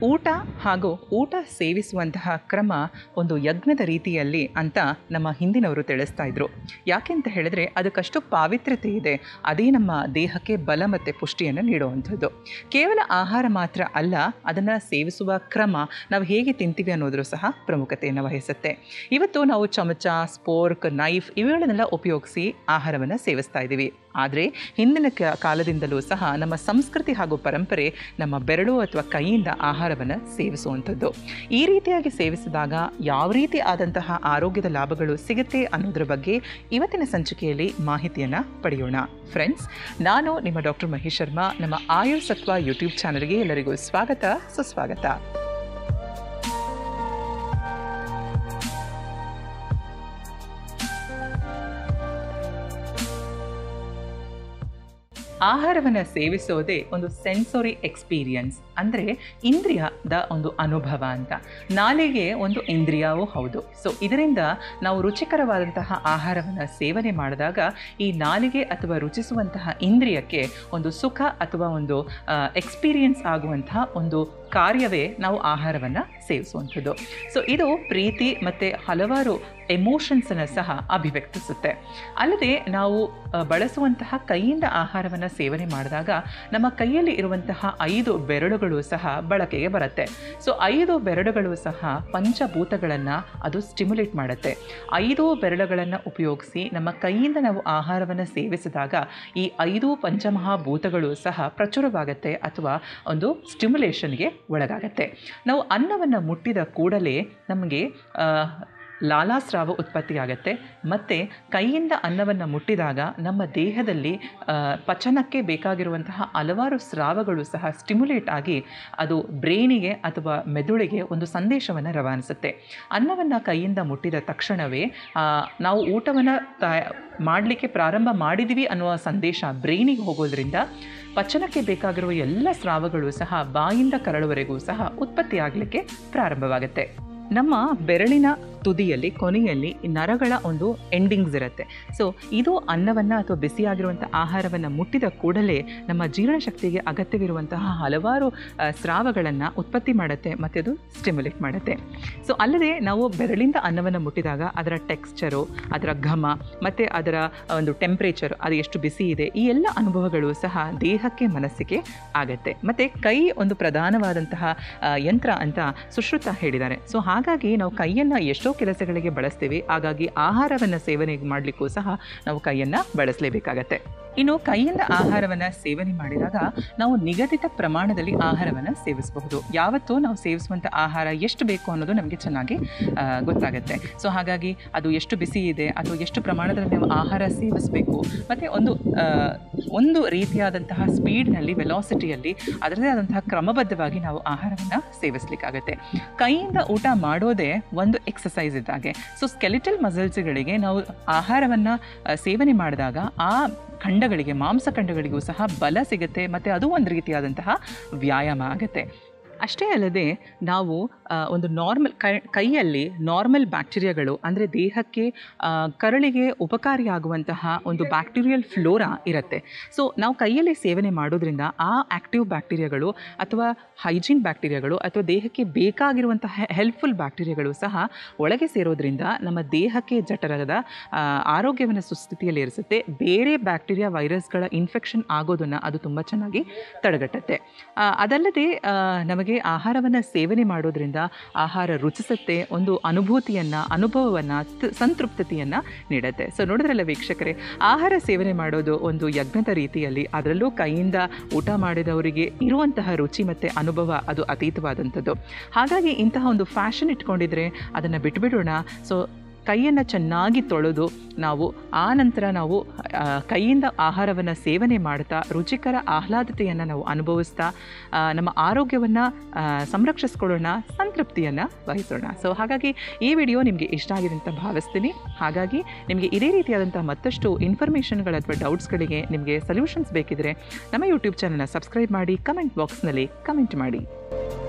ಊಟ ಹಾಗೂ ಊಟ ಸೇವಿಸುವಂತಹ ಕ್ರಮ ಒಂದು ಯಜ್ಞದ ರೀತಿಯಲ್ಲಿ ಅಂತ ನಮ್ಮ ಹಿಂದಿನವರು ತಿಳಿಸ್ತಾ ಇದ್ರು ಯಾಕೆಂತ ಹೇಳಿದ್ರೆ ಅದಕ್ಕಷ್ಟು ಪಾವಿತ್ರ್ಯತೆ ಇದೆ ಅದೇ ನಮ್ಮ ದೇಹಕ್ಕೆ ಬಲ ಮತ್ತು ಪುಷ್ಟಿಯನ್ನು ನೀಡುವಂಥದ್ದು ಕೇವಲ ಆಹಾರ ಮಾತ್ರ ಅಲ್ಲ ಅದನ್ನು ಸೇವಿಸುವ ಕ್ರಮ ನಾವು ಹೇಗೆ ತಿಂತೀವಿ ಅನ್ನೋದ್ರ ಸಹ ಪ್ರಮುಖತೆಯನ್ನು ವಹಿಸುತ್ತೆ ಇವತ್ತು ನಾವು ಚಮಚ ಸ್ಪೋರ್ಕ್ ನೈಫ್ ಇವುಗಳನ್ನೆಲ್ಲ ಉಪಯೋಗಿಸಿ ಆಹಾರವನ್ನು ಸೇವಿಸ್ತಾ ಇದ್ದೀವಿ ಆದರೆ ಹಿಂದಿನ ಕ ಕಾಲದಿಂದಲೂ ಸಹ ನಮ್ಮ ಸಂಸ್ಕೃತಿ ಹಾಗೂ ಪರಂಪರೆ ನಮ್ಮ ಬೆರಳು ಅಥವಾ ಕೈಯಿಂದ ಆಹಾರವನ್ನು ಸೇವಿಸುವಂಥದ್ದು ಈ ರೀತಿಯಾಗಿ ಸೇವಿಸಿದಾಗ ಯಾವ ರೀತಿ ಆದಂತಹ ಆರೋಗ್ಯದ ಲಾಭಗಳು ಸಿಗುತ್ತೆ ಅನ್ನೋದ್ರ ಬಗ್ಗೆ ಇವತ್ತಿನ ಸಂಚಿಕೆಯಲ್ಲಿ ಮಾಹಿತಿಯನ್ನು ಪಡೆಯೋಣ ಫ್ರೆಂಡ್ಸ್ ನಾನು ನಿಮ್ಮ ಡಾಕ್ಟರ್ ಮಹೇಶ್ ಶರ್ಮಾ ನಮ್ಮ ಆಯುರ್ ಸತ್ವ ಯೂಟ್ಯೂಬ್ ಚಾನಲ್ಗೆ ಎಲ್ಲರಿಗೂ ಸ್ವಾಗತ ಸುಸ್ವಾಗತ ಆಹಾರವನ್ನು ಸೇವಿಸೋದೇ ಒಂದು ಸೆನ್ಸೊರಿ ಎಕ್ಸ್ಪೀರಿಯನ್ಸ್ ಅಂದರೆ ಇಂದ್ರಿಯದ ಒಂದು ಅನುಭವ ಅಂತ ನಾಲಿಗೆ ಒಂದು ಇಂದ್ರಿಯವೂ ಹೌದು ಸೊ ಇದರಿಂದ ನಾವು ರುಚಿಕರವಾದಂತಹ ಆಹಾರವನ್ನು ಸೇವನೆ ಮಾಡಿದಾಗ ಈ ನಾಲಿಗೆ ಅಥವಾ ರುಚಿಸುವಂತಹ ಇಂದ್ರಿಯಕ್ಕೆ ಒಂದು ಸುಖ ಅಥವಾ ಒಂದು ಎಕ್ಸ್ಪೀರಿಯನ್ಸ್ ಆಗುವಂತಹ ಒಂದು ಕಾರ್ಯವೇ ನಾವು ಆಹಾರವನ್ನು ಸೇವಿಸುವಂಥದ್ದು ಸೊ ಇದು ಪ್ರೀತಿ ಮತ್ತು ಹಲವಾರು ಎಮೋಷನ್ಸನ್ನು ಸಹ ಅಭಿವ್ಯಕ್ತಿಸುತ್ತೆ ಅಲ್ಲದೆ ನಾವು ಆ, ಬಳಸುವಂತಹ ಕೈಯಿಂದ ಆಹಾರವನ್ನು ಸೇವನೆ ಮಾಡಿದಾಗ ನಮ್ಮ ಕೈಯಲ್ಲಿ ಇರುವಂತಹ ಐದು ಬೆರಳುಗಳು ಸಹ ಬಳಕೆಗೆ ಬರುತ್ತೆ ಸೊ ಐದು ಬೆರಳುಗಳು ಸಹ ಪಂಚಭೂತಗಳನ್ನು ಅದು ಸ್ಟಿಮ್ಯುಲೇಟ್ ಮಾಡುತ್ತೆ ಐದು ಬೆರಳುಗಳನ್ನು ಉಪಯೋಗಿಸಿ ನಮ್ಮ ಕೈಯಿಂದ ನಾವು ಆಹಾರವನ್ನು ಸೇವಿಸಿದಾಗ ಈ ಐದು ಪಂಚಮಹಾಭೂತಗಳು ಸಹ ಪ್ರಚುರವಾಗುತ್ತೆ ಅಥವಾ ಒಂದು ಸ್ಟಿಮ್ಯುಲೇಷನ್ಗೆ ಒಳಗಾಗತ್ತೆ ನಾವು ಅನ್ನವನ್ನು ಮುಟ್ಟಿದ ಕೂಡಲೇ ನಮಗೆ ಆ, ಲಾಲಾಸ್ರಾವ ಉತ್ಪತ್ತಿಯಾಗತ್ತೆ ಮತ್ತು ಕೈಯಿಂದ ಅನ್ನವನ್ನು ಮುಟ್ಟಿದಾಗ ನಮ್ಮ ದೇಹದಲ್ಲಿ ಆ, ಪಚನಕ್ಕೆ ಬೇಕಾಗಿರುವಂತಹ ಹಲವಾರು ಸ್ರಾವಗಳು ಸಹ ಸ್ಟಿಮ್ಯುಲೇಟ್ ಆಗಿ ಅದು ಬ್ರೈನಿಗೆ ಅಥವಾ ಮೆದುಳಿಗೆ ಒಂದು ಸಂದೇಶವನ್ನು ರವಾನಿಸುತ್ತೆ ಅನ್ನವನ್ನು ಕೈಯಿಂದ ಮುಟ್ಟಿದ ತಕ್ಷಣವೇ ಆ, ನಾವು ಊಟವನ್ನು ತ ಮಾಡಲಿಕ್ಕೆ ಪ್ರಾರಂಭ ಮಾಡಿದ್ದೀವಿ ಅನ್ನುವ ಸಂದೇಶ ಬ್ರೈನಿಗೆ ಹೋಗೋದ್ರಿಂದ ಪಚನಕ್ಕೆ ಬೇಕಾಗಿರುವ ಎಲ್ಲ ಸ್ರಾವಗಳು ಸಹ ಬಾಯಿಂದ ಕರಳುವರೆಗೂ ಸಹ ಉತ್ಪತ್ತಿಯಾಗಲಿಕ್ಕೆ ಪ್ರಾರಂಭವಾಗುತ್ತೆ ನಮ್ಮ ಬೆರಳಿನ ತುದಿಯಲ್ಲಿ ಕೊನೆಯಲ್ಲಿ ಈ ನರಗಳ ಒಂದು ಎಂಡಿಂಗ್ಸ್ ಇರುತ್ತೆ ಸೊ ಇದು ಅನ್ನವನ್ನು ಅಥವಾ ಬಿಸಿಯಾಗಿರುವಂಥ ಆಹಾರವನ್ನು ಮುಟ್ಟಿದ ಕೂಡಲೇ ನಮ್ಮ ಜೀರ್ಣಶಕ್ತಿಗೆ ಅಗತ್ಯವಿರುವಂತಹ ಹಲವಾರು ಆ, ಸ್ರಾವಗಳನ್ನು ಉತ್ಪತ್ತಿ ಮಾಡುತ್ತೆ ಮತ್ತು ಅದು ಸ್ಟಿಮ್ಯುಲೇಟ್ ಮಾಡುತ್ತೆ ಸೊ ಅಲ್ಲದೆ ನಾವು ಬೆರಳಿಂದ ಅನ್ನವನ್ನು ಮುಟ್ಟಿದಾಗ ಅದರ ಟೆಕ್ಸ್ಚರು ಅದರ ಘಮ ಮತ್ತು ಅದರ ಒಂದು ಟೆಂಪ್ರೇಚರ್ ಅದು ಎಷ್ಟು ಬಿಸಿ ಇದೆ ಈ ಎಲ್ಲ ಅನುಭವಗಳು ಸಹ ದೇಹಕ್ಕೆ ಮನಸ್ಸಿಗೆ ಆಗತ್ತೆ ಮತ್ತು ಕೈ ಒಂದು ಪ್ರಧಾನವಾದಂತಹ ಆ, ಯಂತ್ರ ಅಂತ ಸುಶ್ರುತ ಹೇಳಿದ್ದಾರೆ ಸೊ ಹಾಗಾಗಿ ನಾವು ಕೈಯನ್ನು ಎಷ್ಟೋ ಕೆಲಸಗಳಿಗೆ ಬಳಸ್ತೀವಿ ಹಾಗಾಗಿ ಆಹಾರವನ್ನು ಸೇವನೆ ಮಾಡಲಿಕ್ಕೂ ಸಹ ನಾವು ಕೈಯನ್ನು ಬಳಸಲೇಬೇಕಾಗತ್ತೆ ಇನ್ನು ಕೈಯಿಂದ ಆಹಾರವನ್ನು ಸೇವನೆ ಮಾಡಿದಾಗ ನಾವು ನಿಗದಿತ ಪ್ರಮಾಣದಲ್ಲಿ ಆಹಾರವನ್ನು ಸೇವಿಸಬಹುದು ಯಾವತ್ತೂ ನಾವು ಸೇವಿಸುವಂಥ ಆಹಾರ ಎಷ್ಟು ಬೇಕು ಅನ್ನೋದು ನಮಗೆ ಚೆನ್ನಾಗಿ ಆ, ಗೊತ್ತಾಗುತ್ತೆ ಸೊ ಹಾಗಾಗಿ ಅದು ಎಷ್ಟು ಬಿಸಿ ಇದೆ ಅಥವಾ ಎಷ್ಟು ಪ್ರಮಾಣದಲ್ಲಿ ನಾವು ಆಹಾರ ಸೇವಿಸಬೇಕು ಮತ್ತು ಒಂದು ಆ, ಒಂದು ರೀತಿಯಾದಂತಹ ಸ್ಪೀಡ್ನಲ್ಲಿ ವೆಲಾಸಿಟಿಯಲ್ಲಿ ಅದರದೇ ಆದಂತಹ ಕ್ರಮಬದ್ಧವಾಗಿ ನಾವು ಆಹಾರವನ್ನು ಸೇವಿಸಲಿಕ್ಕಾಗತ್ತೆ ಕೈಯಿಂದ ಊಟ ಮಾಡೋದೇ ಒಂದು ಎಕ್ಸಸೈಸ್ ಇದ್ದಾಗೆ ಸೊ ಸ್ಕೆಲಿಟಲ್ ಮಸಲ್ಸ್ಗಳಿಗೆ ನಾವು ಆಹಾರವನ್ನು ಸೇವನೆ ಮಾಡಿದಾಗ ಆ ಖಂಡಗಳಿಗೆ ಮಾಂಸಖಂಡಗಳಿಗೂ ಸಹ ಬಲ ಸಿಗುತ್ತೆ ಮತ್ತು ಅದು ಒಂದು ರೀತಿಯಾದಂತಹ ವ್ಯಾಯಾಮ ಆಗುತ್ತೆ ಅಷ್ಟೇ ಅಲ್ಲದೆ ನಾವು ಆ, ಒಂದು ನಾರ್ಮಲ್ ಕೈ ಕೈಯಲ್ಲಿ ನಾರ್ಮಲ್ ಬ್ಯಾಕ್ಟೀರಿಯಾಗಳು ಅಂದರೆ ದೇಹಕ್ಕೆ ಆ, ಕರಳಿಗೆ ಉಪಕಾರಿಯಾಗುವಂತಹ ಒಂದು ಬ್ಯಾಕ್ಟೀರಿಯಲ್ ಫ್ಲೋರಾ ಇರುತ್ತೆ ಸೊ ನಾವು ಕೈಯಲ್ಲಿ ಸೇವನೆ ಮಾಡೋದ್ರಿಂದ ಆ ಆ್ಯಕ್ಟಿವ್ ಬ್ಯಾಕ್ಟೀರಿಯಾಗಳು ಅಥವಾ ಹೈಜೀನ್ ಬ್ಯಾಕ್ಟೀರಿಯಾಗಳು ಅಥವಾ ದೇಹಕ್ಕೆ ಬೇಕಾಗಿರುವಂತಹ ಹೆಲ್ಪ್ಫುಲ್ ಬ್ಯಾಕ್ಟೀರಿಯಾಗಳು ಸಹ ಒಳಗೆ ಸೇರೋದ್ರಿಂದ ನಮ್ಮ ದೇಹಕ್ಕೆ ಜಠರದ ಆ, ಆರೋಗ್ಯವನ್ನು ಸುಸ್ಥಿತಿಯಲ್ಲಿ ಇರಿಸುತ್ತೆ ಬೇರೆ ಬ್ಯಾಕ್ಟೀರಿಯಾ ವೈರಸ್ಗಳ ಇನ್ಫೆಕ್ಷನ್ ಆಗೋದನ್ನು ಅದು ತುಂಬ ಚೆನ್ನಾಗಿ ತಡೆಗಟ್ಟುತ್ತೆ ಆ, ಅದಲ್ಲದೆ ಆ, ನಮಗೆ ಆಹಾರವನ್ನು ಸೇವನೆ ಮಾಡೋದ್ರಿಂದ ಆಹಾರ ರುಚಿಸುತ್ತೆ ಒಂದು ಅನುಭೂತಿಯನ್ನು ಅನುಭವವನ್ನು ಸಂತೃಪ್ತತೆಯನ್ನು ನೀಡುತ್ತೆ ಸೊ ನೋಡಿದ್ರಲ್ಲ ವೀಕ್ಷಕರೇ ಆಹಾರ ಸೇವನೆ ಮಾಡೋದು ಒಂದು ಯಜ್ಞದ ರೀತಿಯಲ್ಲಿ ಅದರಲ್ಲೂ ಕೈಯಿಂದ ಊಟ ಮಾಡಿದವರಿಗೆ ಇರುವಂತಹ ರುಚಿ ಮತ್ತು ಅನುಭವ ಅದು ಅತೀತವಾದಂಥದ್ದು ಹಾಗಾಗಿ ಇಂತಹ ಒಂದು ಫ್ಯಾಷನ್ ಇಟ್ಕೊಂಡಿದ್ರೆ ಅದನ್ನು ಬಿಟ್ಬಿಡೋಣ ಸೊ ಕೈಯನ್ನು ಚೆನ್ನಾಗಿ ತೊಳೆದು ನಾವು ಆ ನಂತರ ನಾವು ಆ, ಕೈಯಿಂದ ಆಹಾರವನ್ನು ಸೇವನೆ ಮಾಡ್ತಾ ರುಚಿಕರ ಆಹ್ಲಾದತೆಯನ್ನು ನಾವು ಅನುಭವಿಸ್ತಾ ಆ, ನಮ್ಮ ಆರೋಗ್ಯವನ್ನು ಸಂರಕ್ಷಿಸ್ಕೊಳ್ಳೋಣ ಸಂತೃಪ್ತಿಯನ್ನು ವಹಿಸೋಣ ಸೊ ಹಾಗಾಗಿ ಈ ವಿಡಿಯೋ ನಿಮಗೆ ಇಷ್ಟ ಆಗಿದೆ ಅಂತ ಭಾವಿಸ್ತೀನಿ ಹಾಗಾಗಿ ನಿಮಗೆ ಇದೇ ರೀತಿಯಾದಂಥ ಮತ್ತಷ್ಟು ಇನ್ಫಾರ್ಮೇಷನ್ಗಳು ಅಥವಾ ಡೌಟ್ಸ್ಗಳಿಗೆ ನಿಮಗೆ ಸೊಲ್ಯೂಷನ್ಸ್ ಬೇಕಿದ್ರೆ ನಮ್ಮ ಯೂಟ್ಯೂಬ್ ಚಾನಲ್ನ ಸಬ್ಸ್ಕ್ರೈಬ್ ಮಾಡಿ ಕಮೆಂಟ್ ಬಾಕ್ಸ್ನಲ್ಲಿ ಕಮೆಂಟ್ ಮಾಡಿ